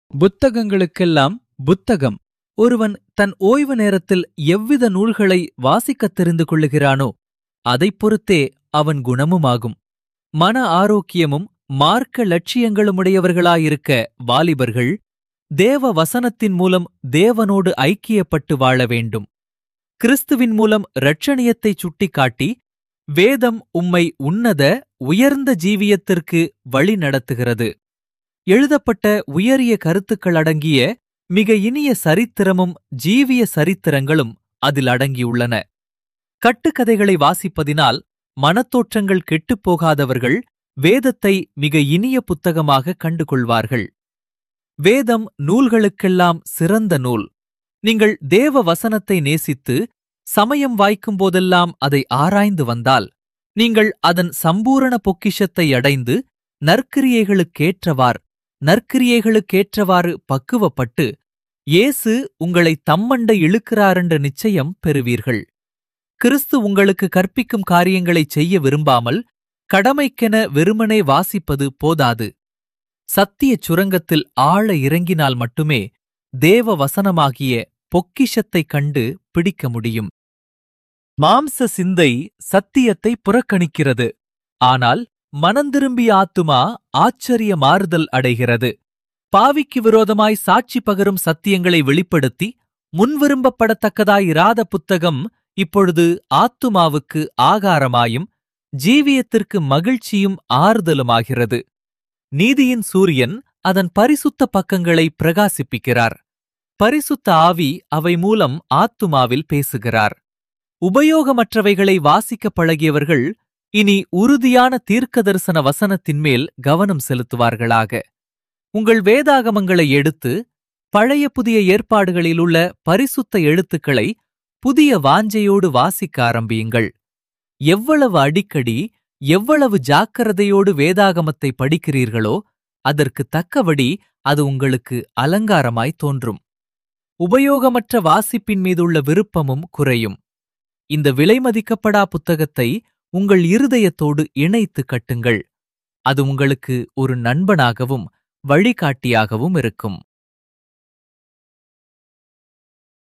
புத்தகங்களுக்கெல்லாம் புத்தகம் ஒருவன் தன் ஓய்வு நேரத்தில் எவ்வித நூல்களை வாசிக்கத் தெரிந்து கொள்ளுகிறானோ அதைப் பொறுத்தே அவன் குணமுமாகும் மன ஆரோக்கியமும் மார்க்க லட்சியங்களுமுடையவர்களாயிருக்க வாலிபர்கள் தேவ வசனத்தின் மூலம் தேவனோடு ஐக்கியப்பட்டு வாழ வேண்டும் கிறிஸ்துவின் மூலம் இரட்சணியத்தைச் சுட்டிக்காட்டி வேதம் உம்மை உன்னத உயர்ந்த ஜீவியத்திற்கு வழி நடத்துகிறது எழுதப்பட்ட உயரிய கருத்துக்கள் அடங்கிய மிக இனிய சரித்திரமும் ஜீவிய சரித்திரங்களும் அதில் அடங்கியுள்ளன கட்டுக்கதைகளை வாசிப்பதினால் மனத்தோற்றங்கள் கெட்டுப் போகாதவர்கள் வேதத்தை மிக இனிய புத்தகமாக கண்டுகொள்வார்கள் வேதம் நூல்களுக்கெல்லாம் சிறந்த நூல் நீங்கள் தேவ வசனத்தை நேசித்து சமயம் வாய்க்கும் போதெல்லாம் அதை ஆராய்ந்து வந்தால் நீங்கள் அதன் சம்பூரண பொக்கிஷத்தை அடைந்து நற்கிரியைகளுக்கேற்றவார் நற்கிரியைகளுக்கேற்றவாறு பக்குவப்பட்டு இயேசு உங்களை தம்மண்டை இழுக்கிறாரென்ற நிச்சயம் பெறுவீர்கள் கிறிஸ்து உங்களுக்கு கற்பிக்கும் காரியங்களைச் செய்ய விரும்பாமல் கடமைக்கென வெறுமனே வாசிப்பது போதாது சத்தியச் சுரங்கத்தில் ஆழ இறங்கினால் மட்டுமே தேவ வசனமாகிய பொக்கிஷத்தைக் கண்டு பிடிக்க முடியும் மாம்ச சிந்தை சத்தியத்தை புறக்கணிக்கிறது ஆனால் மனந்திரும்பிய ஆத்துமா ஆச்சரிய மாறுதல் அடைகிறது பாவிக்கு விரோதமாய் சாட்சி பகரும் சத்தியங்களை வெளிப்படுத்தி முன்விரும்பப்படத்தக்கதாய் இராத புத்தகம் இப்பொழுது ஆத்துமாவுக்கு ஆகாரமாயும் ஜீவியத்திற்கு மகிழ்ச்சியும் ஆறுதலுமாகிறது நீதியின் சூரியன் அதன் பரிசுத்த பக்கங்களை பிரகாசிப்பிக்கிறார் பரிசுத்த ஆவி அவை மூலம் ஆத்துமாவில் பேசுகிறார் உபயோகமற்றவைகளை வாசிக்கப் பழகியவர்கள் இனி உறுதியான தீர்க்க தரிசன வசனத்தின் மேல் கவனம் செலுத்துவார்களாக உங்கள் வேதாகமங்களை எடுத்து பழைய புதிய ஏற்பாடுகளில் உள்ள பரிசுத்த எழுத்துக்களை புதிய வாஞ்சையோடு வாசிக்க ஆரம்பியுங்கள் எவ்வளவு அடிக்கடி எவ்வளவு ஜாக்கிரதையோடு வேதாகமத்தை படிக்கிறீர்களோ அதற்கு தக்கபடி அது உங்களுக்கு அலங்காரமாய் தோன்றும் உபயோகமற்ற வாசிப்பின் மீதுள்ள விருப்பமும் குறையும் இந்த விலைமதிக்கப்படா புத்தகத்தை உங்கள் இருதயத்தோடு இணைத்து கட்டுங்கள் அது உங்களுக்கு ஒரு நண்பனாகவும் வழிகாட்டியாகவும் இருக்கும்